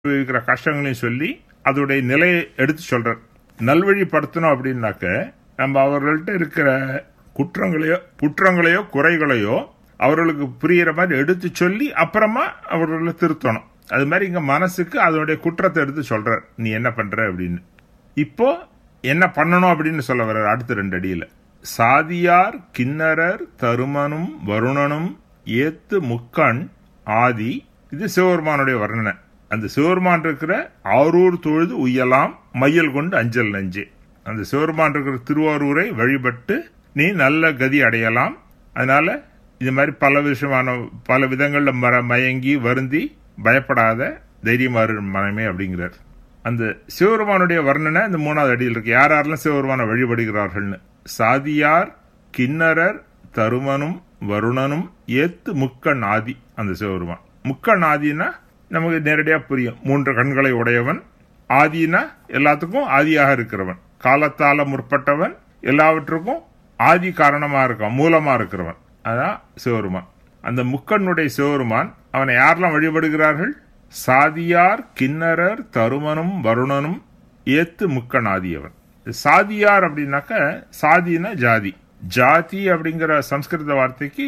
இருக்கிற கஷ்டங்களையும் சொல்லி அதோடைய நிலையை எடுத்து சொல்றார் நல்வழிப்படுத்தணும் அப்படின்னாக்க நம்ம அவர்கள்ட்ட இருக்கிற குற்றங்களையோ குற்றங்களையோ குறைகளையோ அவர்களுக்கு புரியிற மாதிரி எடுத்து சொல்லி அப்புறமா அவர்களை திருத்தணும் அது மாதிரி இங்க மனசுக்கு அதனுடைய குற்றத்தை எடுத்து சொல்றார் நீ என்ன பண்ற அப்படின்னு இப்போ என்ன பண்ணணும் அப்படின்னு சொல்ல வர்றார் அடுத்த ரெண்டு அடியில சாதியார் கிண்ணரர் தருமனும் வருணனும் ஏத்து முக்கண் ஆதி இது சிவபெருமானுடைய வர்ணனை அந்த சிவபெருமான் இருக்கிற ஆரூர் தொழுது உய்யலாம் மையல் கொண்டு அஞ்சல் நஞ்சு அந்த சிவபெருமான் இருக்கிற திருவாரூரை வழிபட்டு நீ நல்ல கதி அடையலாம் அதனால இது மாதிரி பல விஷயமான பல விதங்கள்ல மர மயங்கி வருந்தி பயப்படாத தைரியமாறு மனமே அப்படிங்கிறார் அந்த சிவபெருமானுடைய வர்ணனை இந்த மூணாவது அடியில் இருக்கு யார் யாரெல்லாம் சிவபெருமானை வழிபடுகிறார்கள்னு சாதியார் கிண்ணரர் தருமனும் வருணனும் ஏத்து முக்கண் ஆதி அந்த சிவபெருமான் முக்கண் ஆதினா நமக்கு நேரடியா புரியும் மூன்று கண்களை உடையவன் ஆதினா எல்லாத்துக்கும் ஆதியாக இருக்கிறவன் காலத்தால முற்பட்டவன் எல்லாவற்றுக்கும் ஆதி காரணமா இருக்கான் மூலமா இருக்கிறவன் அதான் சிவருமான் அந்த முக்கண்ணுடைய சிவருமான் அவனை யாரெல்லாம் வழிபடுகிறார்கள் சாதியார் கிண்ணரர் தருமனும் வருணனும் ஏத்து முக்கண் ஆதியவன் சாதியார் அப்படின்னாக்க சாதினா ஜாதி ஜாதி அப்படிங்கிற சம்ஸ்கிருத வார்த்தைக்கு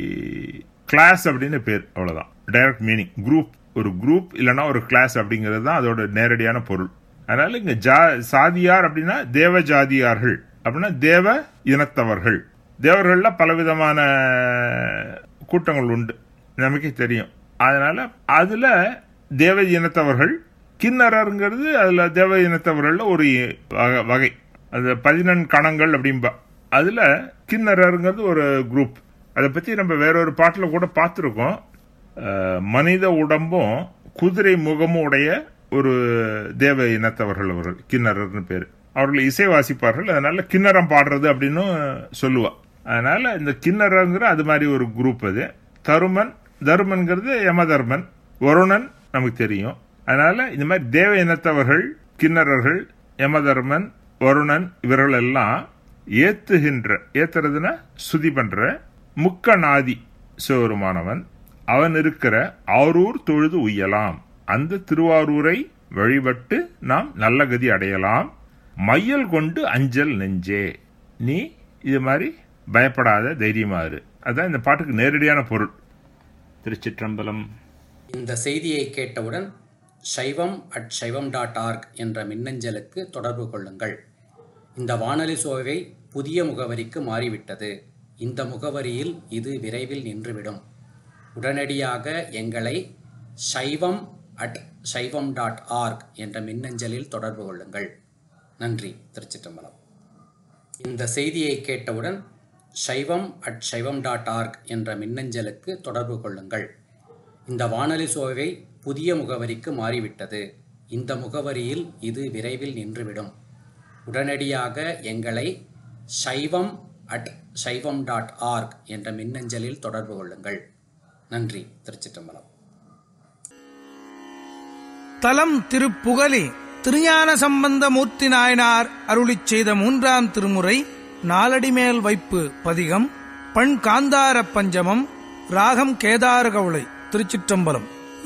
கிளாஸ் அப்படின்னு பேர் அவ்வளவுதான் டைரக்ட் மீனிங் குரூப் ஒரு குரூப் இல்லைன்னா ஒரு கிளாஸ் அப்படிங்கிறது தான் அதோட நேரடியான பொருள் அதனால இங்க ஜா சாதியார் அப்படின்னா தேவ ஜாதியார்கள் அப்படின்னா தேவ இனத்தவர்கள் தேவர்கள்ல பலவிதமான கூட்டங்கள் உண்டு நமக்கே தெரியும் அதனால அதுல தேவ இனத்தவர்கள் கிண்ணறங்கிறது அதுல தேவ இனத்தவர்கள்ல ஒரு வகை- வகை அது பதினெண் கணங்கள் அப்படிம்பா அதுல கிண்ணறங்கிறது ஒரு குரூப் அதை பத்தி நம்ம வேறொரு பாட்டுல கூட பார்த்துருக்கோம் அஹ், மனித உடம்பும் குதிரை முகமும் உடைய ஒரு தேவ இனத்தவர்கள் அவர்கள் கிண்ணறர்னு பேரு அவர்கள் இசை வாசிப்பார்கள் அதனால கிண்ணறம் பாடுறது அப்படின்னு சொல்லுவா அதனால இந்த கிண்ணறங்கிற அது மாதிரி ஒரு குரூப் அது தருமன் தருமன்கிறது யமதர்மன் வருணன் நமக்கு தெரியும் அதனால இந்த மாதிரி தேவ இனத்தவர்கள் கிண்ணறர்கள் யமதர்மன் வருணன் இவர்கள் எல்லாம் ஏத்துகின்ற ஏத்துறதுன்னா சுதி பண்ற முக்கநாதி சிவருமானவன் அவன் இருக்கிற ஆரூர் தொழுது உய்யலாம் அந்த திருவாரூரை வழிபட்டு நாம் நல்ல கதி அடையலாம் மையல் கொண்டு அஞ்சல் நெஞ்சே நீ இது மாதிரி பயப்படாத தைரியமாறு அதான் இந்த பாட்டுக்கு நேரடியான பொருள் திருச்சிற்றம்பலம் இந்த செய்தியை கேட்டவுடன் சைவம் அட் சைவம் டாட் ஆர்க் என்ற மின்னஞ்சலுக்கு தொடர்பு கொள்ளுங்கள் இந்த வானொலி சோவை புதிய முகவரிக்கு மாறிவிட்டது இந்த முகவரியில் இது விரைவில் நின்றுவிடும் உடனடியாக எங்களை சைவம் அட் சைவம் டாட் ஆர்க் என்ற மின்னஞ்சலில் தொடர்பு கொள்ளுங்கள் நன்றி திருச்சிற்றம்பலம் இந்த செய்தியை கேட்டவுடன் சைவம் அட் சைவம் டாட் ஆர்க் என்ற மின்னஞ்சலுக்கு தொடர்பு கொள்ளுங்கள் இந்த வானொலி சோவை புதிய முகவரிக்கு மாறிவிட்டது இந்த முகவரியில் இது விரைவில் நின்றுவிடும் உடனடியாக எங்களை சைவம் அட் சைவம் டாட் ஆர்க் என்ற மின்னஞ்சலில் தொடர்பு கொள்ளுங்கள் நன்றி திருச்சிற்றம்பலம் தலம் திருப்புகலி திருஞான சம்பந்த மூர்த்தி நாயனார் அருளிச் செய்த மூன்றாம் திருமுறை நாலடிமேல் வைப்பு பதிகம் பண் காந்தார பஞ்சமம் ராகம் கேதார கவுளை திருச்சிற்றம்பலம்